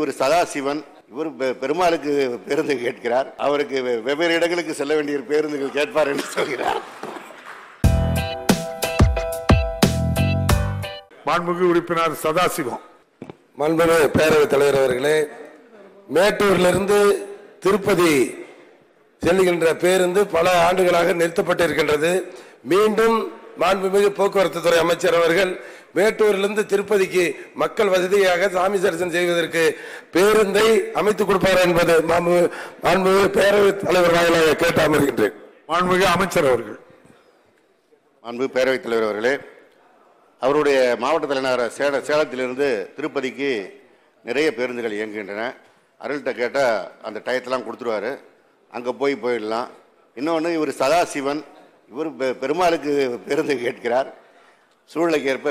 இவர் சதாசிவன் இவர் பெ- பெருமாளுக்கு பேருந்து கேட்கிறார் அவருக்கு வெ- வெவ்வேறு இடங்களுக்கு செல்ல வேண்டிய பேருந்துகள் கேட்பார் என்று சொல்கிறார் மாண்புமிகு உறுப்பினர் சதாசிவம் மாண்புமிகு பேரவைத் தலைவர் அவர்களே மேட்டூரிலிருந்து திருப்பதி செல்லுகின்ற பேருந்து பல ஆண்டுகளாக நிறுத்தப்பட்டிருக்கின்றது மீண்டும் மாண்புமிகு போக்குவரத்து துறை அமைச்சர் அவர்கள் மேட்டூரிலிருந்து திருப்பதிக்கு மக்கள் வசதியாக சாமி தரிசனம் செய்வதற்கு பேருந்தை அமைத்துக் கொடுப்பார் என்பது மாண்பு- மாண்புமிகு பேரவைத் தலைவர் வாயிலாக கேட்டு அமர்கின்றேன் மாண்புமிகு அமைச்சர் அவர்கள் அன்பு பேரவைத் தலைவர் அவர்களே அவருடைய மாவட்ட தலைநகர சேல சேலத்திலிருந்து திருப்பதிக்கு நிறைய பேருந்துகள் இயங்குகின்றன அருள்கிட்ட கேட்டால் அந்த டயத்தெல்லாம் கொடுத்துருவாரு அங்கே போய் போயிடலாம் இன்னொன்று இவர் சதாசிவன் இவர் பெ- பெருமாளுக்கு பேருந்து கேட்கிறார் சூழ்நிலைக்கு ஏற்ப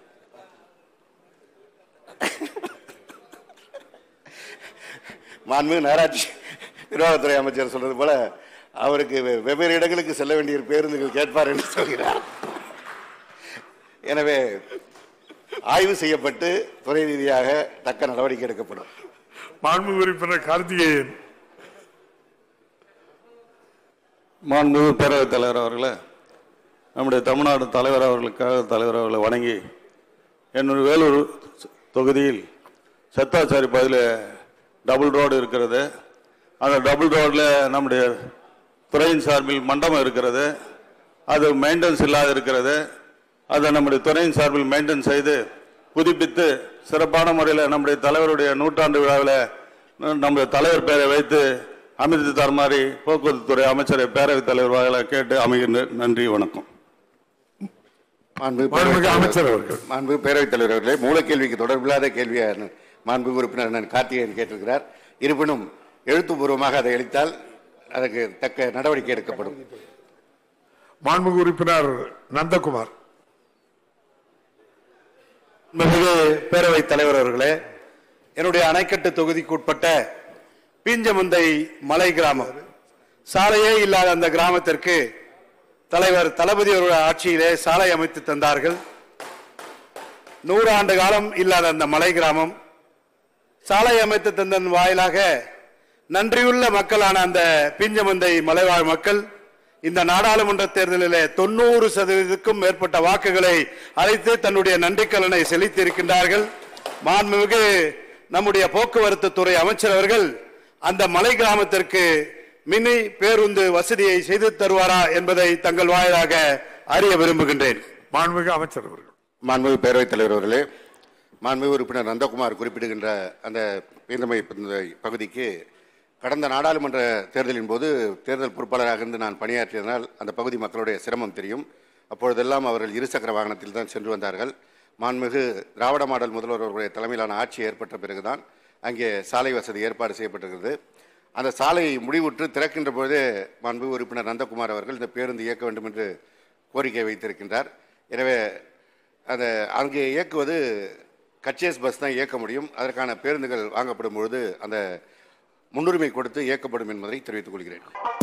மாண்புமிகு நகராட்சி நிர்வாகத்துறை அமைச்சர் சொல்றது போல அவருக்கு வெ- வெவ்வேறு இடங்களுக்கு செல்ல வேண்டிய பேருந்துகள் கேட்பார் என்று சொல்கிறார் எனவே ஆய்வு செய்யப்பட்டு துறை ரீதியாக தக்க நடவடிக்கை எடுக்கப்படும் மாண்புமிகு உறுப்பினர் கார்த்திகேயன் மாண்புமிகு பேரவைத் தலைவர் அவர்களே நம்முடைய தமிழ்நாடு தலைவர் அவர்களுக்காக தலைவர் அவர்களை வணங்கி என்னுடைய வேலூர் தொகுதியில் சத்தாச்சாரி பகுதியில் டபுள் ரோடு இருக்கிறது அந்த டபுள் ரோடில் நம்முடைய துறையின் சார்பில் மண்டபம் இருக்கிறது அது மெயின்டெனன்ஸ் இல்லாத இருக்கிறது அதை நம்முடைய துறையின் சார்பில் மெயின்டைன் செய்து புதுப்பித்து சிறப்பான முறையில் நம்முடைய தலைவருடைய நூற்றாண்டு விழாவில் நம்முடைய தலைவர் பெயரை வைத்து அமைத்து தருமாறி போக்குவரத்து துறை அமைச்சரை பேரவைத் தலைவர் வாயிலாக கேட்டு அமைகின்றேன் நன்றி வணக்கம் மாண்புமிகு மாண்புமிகு பேரவைத் அமைச்சர் தலைவர் அவர்கள் மாண்புமிகு பேரவைத் தலைவர் அவர்களே மூலக்கேள்விக்கு தொடர்பில்லாத கேள்வியை மாண்புமிகு உறுப்பினர் அண்ணன் கார்த்திகேயன் கேட்டிருக்கிறார் இருப்பினும் எழுத்துப்பூர்வமாக அதை அளித்தால் அதற்கு தக்க நடவடிக்கை எடுக்கப்படும் மாண்புமிகு உறுப்பினர் நந்தகுமார் மிகு பேரவைத் தலைவர் அவர்களே என்னுடைய அணைக்கட்டு தொகுதிக்கு உட்பட்ட பீஞ்சமுந்தை மலை கிராமம் சாலையே இல்லாத அந்த கிராமத்திற்கு தலைவர் தளபதி அவருடைய ஆட்சியிலே சாலை அமைத்து தந்தார்கள் நூறு ஆண்டு காலம் இல்லாத அந்த மலை கிராமம் சாலை அமைத்து தந்தன் வாயிலாக நன்றியுள்ள மக்களான அந்த பிஞ்சமந்தை மலைவாழ் மக்கள் இந்த நாடாளுமன்ற தேர்தலிலே தொண்ணூறு சதவீதத்துக்கும் மேற்பட்ட வாக்குகளை அளித்து தன்னுடைய நன்றிக்கலனை செலுத்தி இருக்கின்றார்கள் மாண்புமிகு நம்முடைய போக்குவரத்து துறை அமைச்சர் அவர்கள் அந்த மலை கிராமத்திற்கு மினி பேருந்து வசதியை செய்து தருவாரா என்பதை தங்கள் வாயிலாக அறிய விரும்புகின்றேன் மாண்புமிகு அமைச்சர் அவர்கள் மாண்புமிகு பேரவைத் தலைவர் அவர்களே மாண்புமிகு உறுப்பினர் நந்தகுமார் குறிப்பிடுகின்ற அந்த பீந்தமை பகுதிக்கு கடந்த நாடாளுமன்ற தேர்தலின் போது தேர்தல் பொறுப்பாளராக இருந்து நான் பணியாற்றியதனால் அந்த பகுதி மக்களுடைய சிரமம் தெரியும் அப்பொழுதெல்லாம் அவர்கள் இருசக்கர வாகனத்தில் தான் சென்று வந்தார்கள் மாண்புமிகு திராவிட மாடல் முதல்வர் அவர்களுடைய தலைமையிலான ஆட்சி ஏற்பட்ட பிறகுதான் அங்கே சாலை வசதி ஏற்பாடு செய்யப்பட்டிருக்கிறது அந்த சாலை முடிவுற்று திறக்கின்ற பொழுதே மாண்புமிகு உறுப்பினர் நந்தகுமார் அவர்கள் இந்த பேருந்து இயக்க வேண்டும் என்று கோரிக்கை வைத்திருக்கின்றார் எனவே அந்த அங்கே இயக்குவது கச்சேஸ் பஸ் தான் இயக்க முடியும் அதற்கான பேருந்துகள் வாங்கப்படும் பொழுது அந்த முன்னுரிமை கொடுத்து இயக்கப்படும் என்பதை தெரிவித்துக் கொள்கிறேன்